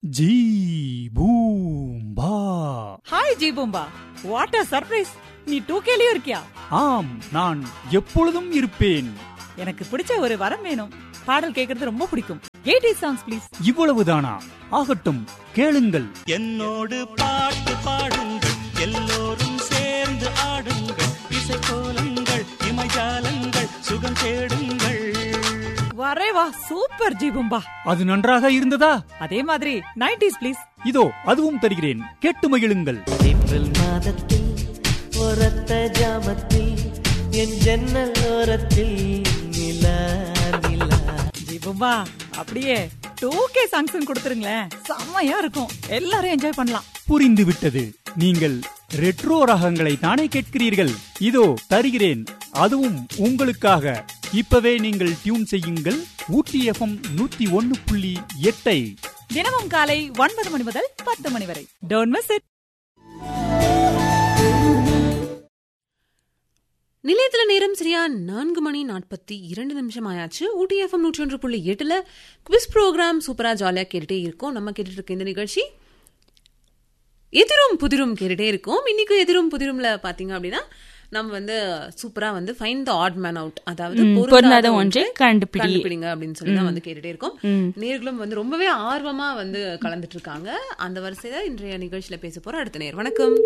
ஜீ பூம் பா ஹாய் ஜீபூம்பா வாட் அ சர்ப்ரைஸ் நீ டூ கேலியும் இருக்கியா ஆம் நான் எப்பொழுதும் இருப்பேன் எனக்கு பிடிச்ச ஒரு வரம் வேணும் பாடல் கேக்குறது ரொம்ப பிடிக்கும் எயிட்டி சாங்ஸ் ப்ளீஸ் இவ்வளவுதானா ஆகட்டும் கேளுங்கள் என்னோடு பாட்டு பாடுங்கள் எல்லோரும் சேர்ந்து ஆடுங்கள் இசைக்கோலங்கள் இமைஜாலங்கள் சுகம் தேடுங்கள் வரே வா சூப்பர் ஜீபூம்பா அது நன்றாக இருந்ததா அதே மாதிரி நைன்டிஸ் ப்ளீஸ் இதோ அதுவும் தருகிறேன் கேட்டு மகிழுங்கள் ஏப்ரல் மாதத்தில் ஒரத்த ஜாமத்தில் என் ஜன்னல் ஓரத்தில் நிலா நிலா ஜீபூம்பா அப்படியே டூ கே சாங்ஸ் கொடுத்துருங்களேன் செம்மையா இருக்கும் எல்லாரும் என்ஜாய் பண்ணலாம் புரிந்து விட்டது நீங்கள் ரெட்ரோ ரகங்களை தானே கேட்கிறீர்கள் இதோ தருகிறேன் அதுவும் உங்களுக்காக இப்பவே நீங்கள் டியூன் செய்யுங்கள் ஊட்டி எஃப்எம் நூத்தி ஒன்னு புள்ளி எட்டை தினமும் காலை ஒன்பது மணி முதல் பத்து மணி வரை டோன்ட் மிஸ் இட் நிலையத்துல நேரம் சரியா நான்கு மணி நாற்பத்தி இரண்டு நிமிஷம் ஆயாச்சு ஊட்டி எஃப்எம் நூற்றி ஒன்று புள்ளி எட்டுல குவிஸ் ப்ரோக்ராம் சூப்பரா ஜாலியா கேட்டுட்டே இருக்கோம் நம்ம கேட்டுட்டு இருக்க இந்த நிகழ்ச்சி எதிரும் புதிரும் கேட்டுட்டே இருக்கோம் இன்னைக்கு எதிரும் புதிரும்ல பாத்தீங்க அப்படின்னா நம்ம வந்து சூப்பரா வந்து find the odd man out அதாவது ம், பொருந்தாத பொருந்தாத ஒன்றை ஒன்றை கண்டுபிடி. கண்டுபிடிங்க அப்படின்னு சொல்லி தான் வந்து கேட்டுட்டே இருக்கோம் நேர்களும் வந்து ரொம்பவே ஆர்வமா வந்து கலந்துட்டு இருக்காங்க அந்த வரிசையில இன்றைய நிகழ்ச்சியில பேச போற அடுத்த நேர் வணக்கம்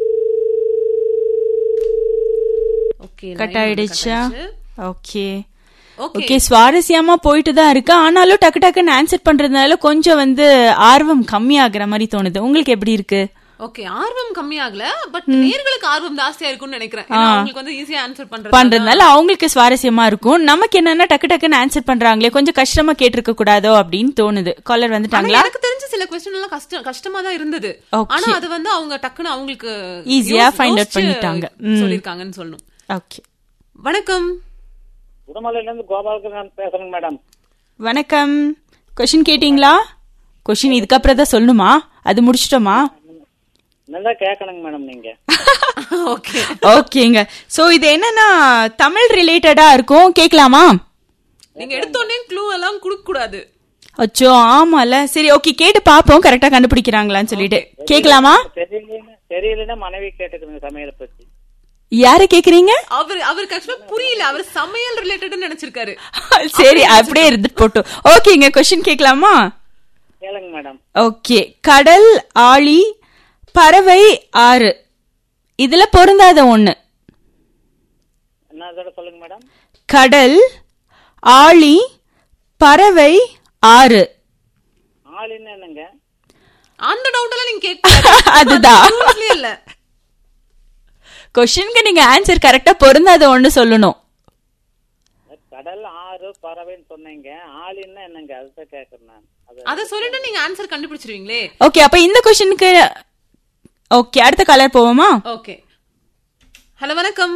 ஓகே கட் ஆயிடுச்சா ஓகே ஓகே ஓகே சுவாரஸ்யமா போயிட்டு தான் இருக்கு ஆனாலும் டக்கு டக்குன்னு ஆன்சர் பண்றதுனால கொஞ்சம் வந்து ஆர்வம் கம்மியாகிற மாதிரி தோணுது உங்களுக்கு எப்படி இருக்கு ஓகே ஆர்வம் கம்மியாகல பட் நேர்களுக்கு ஆர்வம் ஜாஸ்தியா இருக்கும்னு நினைக்கிறேன் ஏன்னா அவங்களுக்கு வந்து ஈஸியா ஆன்சர் பண்றது பண்றதுனால அவங்களுக்கு சுவாரஸ்யமா இருக்கும் நமக்கு என்னன்னா டக்கு டக்குன்னு ஆன்சர் பண்றாங்களே கொஞ்சம் கஷ்டமா கேட்டிருக்க கூடாதோ அப்படின்னு தோணுது காலர் ஆனா வந்துட்டாங்களா எனக்கு தெரிஞ்ச சில கொஸ்டின் எல்லாம் கஷ்டம் கஷ்டமா தான் இருந்தது Okay. ஆனா அது வந்து அவங்க டக்குன்னு அவங்களுக்கு Easy-ஆ யோசி- find out யோசிச்சு பண்ணிட்டாங்க. ம். சொல்லிருக்காங்கன்னு சொல்லணும் ஓகே வணக்கம் உடமலையிலேருந்து கோபாலகிருஷ்ணன் பேசுறேங்க மேடம் வணக்கம் கொஷின் கேட்டீங்களா கொஷின் இதுக்கப்புறம் தான் சொல்லணுமா அது முடிச்சிட்டோமா நல்லா கேட்கணுங்க மேடம் நீங்க ஓகே ஓகேங்க சோ இது என்னன்னா தமிழ் ரிலேட்டடா இருக்கும் கேட்கலாமா நீங்க எடுத்தோடனே க்ளூ எல்லாம் கொடுக்க கூடாது அச்சோ ஆமால சரி ஓகே கேட்டு பாப்போம் கரெக்டா கண்டுபிடிக்கிறாங்களான்னு சொல்லிட்டு கேட்கலாமா தெரியலன்னு தெரியலன்னா மனைவி கேட்டுக்கிறேங்க சமையலை பத்தி யார கேக்குறீங்க அவர் அவருக்கு ஆக்சுவலா புரியல அவர் சமையல் ரிலேட்டட் நினைச்சிருக்காரு சரி அப்படியே இருந்துட்டு போட்டோம் ஓகேங்க கொஸ்டின் கேட்கலாமா கேளுங்க மேடம் ஓகே கடல் ஆழி பறவை ஆறு இதுல பொருந்தாத ஒண்ணு என்ன அதோட சொல்லுங்க மேடம் கடல் ஆழி பறவை ஆறு ஆளுன்னு என்னங்க அந்த டவுட் எல்லாம் நீங்க கேட்க அதுதான் இல்ல கொஸ்டினுக்கு நீங்க ஆன்சர் கரெக்டா பொருந்தாத ஒண்ணு சொல்லணும் கடல் ஆறு பறவைன்னு சொன்னீங்க ஆளுன்னா என்னங்க அதுதான் கேட்கறேன் நான் அது அத சொல்லிட்டு நீங்க ஆன்சர் கண்டுபிடிச்சிருவீங்களே ஓகே அப்ப இந்த கொஸ்டினுக்கு ஓகே அடுத்த கலர் போவோமா ஓகே ஹலோ வணக்கம்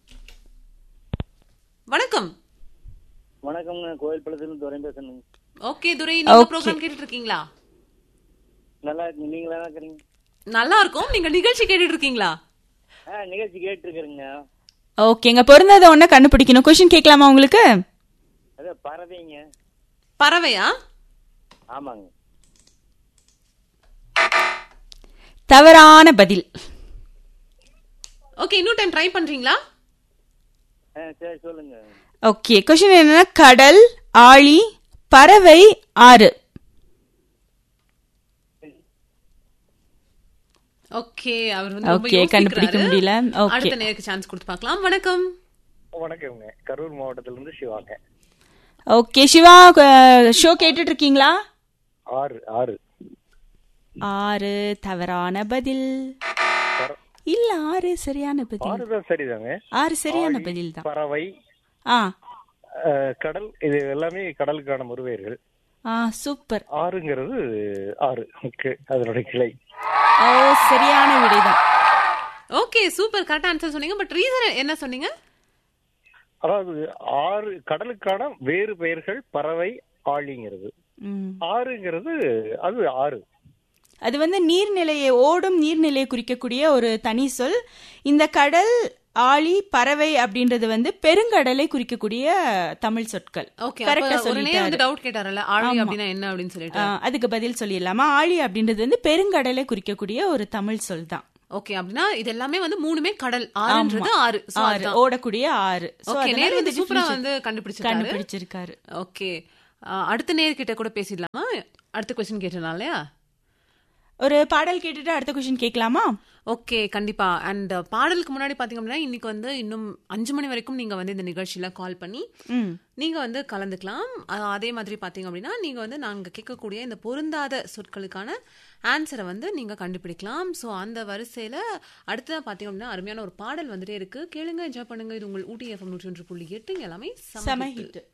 வணக்கம் வணக்கம்ங்க கோயில் பழத்துலேருந்து துறை பேசணுங்க ஓகே துரை நீங்க Okay. ப்ரோக்ராம் கேட்டுட்டு இருக்கீங்களா நல்லா இருக்கு நீங்களா தான் இருக்கிறீங்க நல்லா இருக்கும் நீங்க நிகழ்ச்சி கேட்டுட்டு இருக்கீங்களா ஆ நிகழ்ச்சி கேட்டுருக்குறேங்க ஓகேங்க பொருந்தாத ஒண்ண கண்டுபிடிக்கணும் கொஸ்டின் கேட்கலாமா உங்களுக்கு அது பறவைங்க பறவையா ஆமாங்க தவறான பதில் ஓகே இன்னும் டைம் ட்ரை பண்றீங்களா ஆ சரி சொல்லுங்க ஓகே கொஸ்டின் என்னன்னா கடல் ஆழி பறவை ஆறு ஓகே அவர் வந்து ரொம்ப Okay, கண்டுபிடிக்க யோசிக்கிறாரு. முடியல. Okay. அடுத்த நேருக்கு சான்ஸ் கொடுத்து பார்க்கலாம் வணக்கம் வணக்கம்ங்க கரூர் மாவட்டத்திலிருந்து சிவாங்க ஓகே சிவா ஷோ கேட்டுட்டு இருக்கீங்களா ஆறு ஆறு ஆறு தவறான பதில் இல்ல ஆறு சரியான பதில் தான் சரிதாங்க ஆறு சரியான பதில் தான் பறவை ஆ அஹ், கடல் இது எல்லாமே கடலுக்கான முருவேர்கள் ஆ சூப்பர் ஆறுங்கிறது ஆறு Okay, அதனுடைய கிளை ஓ சரியான விடைதான் ஓகே சூப்பர் கரெக்ட் ஆன்சர் சொன்னீங்க பட் ரீசன் என்ன சொன்னீங்க அதாவது ஆறு கடலுக்கான வேறு பெயர்கள் பறவை ஆழிங்கிறது ம். ஆறுங்கிறது அது ஆறு அது வந்து நீர்நிலையை ஓடும் நீர்நிலையை குறிக்கக்கூடிய ஒரு தனி சொல் இந்த கடல் ஆழி பறவை அப்படின்றது வந்து பெருங்கடலை குறிக்கக்கூடிய தமிழ் சொற்கள் ஓகே கரெக்டா ஒரு நேரம் சொல்லிட்டாரு வந்து டவுட் கேட்டாரல்ல ஆழி அப்படின்னா என்ன அப்படின்னு சொல்லிட்டு ஆ, அதுக்கு பதில் சொல்லிடலாமா ஆழி அப்படின்றது வந்து பெருங்கடலை குறிக்கக்கூடிய ஒரு தமிழ் சொல் தான் ஓகே அப்படின்னா இது எல்லாமே வந்து மூணுமே கடல் ஆறுன்றது ஆறு So ஆறு அதுதான். ஓடக்கூடிய ஆறு So, ஓகே அதனால நேரு இந்த வந்து சூப்பரா definition வந்து கண்டுபிடிச்சிருக்காரு கண்டுபிடிச்சிருக்காரு ஓகே அடுத்த நேர்கிட்ட கூட பேசிடலாமா அடுத்த கொஸ்டின் கேட்டனால இல்லையா ஒரு பாடல் கேட்டுட்டு அடுத்த கொஸ்டின் கேட்கலாமா ஓகே கண்டிப்பா அண்ட் பாடலுக்கு முன்னாடி பாத்தீங்க அப்படின்னா இன்னைக்கு வந்து இன்னும் அஞ்சு மணி வரைக்கும் நீங்க வந்து இந்த நிகழ்ச்சியில கால் பண்ணி ம் நீங்க வந்து கலந்துக்கலாம் அஹ் அதே மாதிரி பாத்தீங்க அப்படின்னா நீங்க வந்து நாங்க கேட்கக்கூடிய இந்த பொருந்தாத சொற்களுக்கான ஆன்சரை வந்து நீங்க கண்டுபிடிக்கலாம் ஸோ அந்த வரிசையில அடுத்ததா பாத்தீங்க அப்படின்னா அருமையான ஒரு பாடல் வந்துட்டே இருக்கு கேளுங்க என்ஜாய் பண்ணுங்க இது உங்கள் ஊட்டி எஃப்எம் நூற்றி ஒன்று புள்ளி எட்டு இங்க எல்லாமே செம செம ஹிட்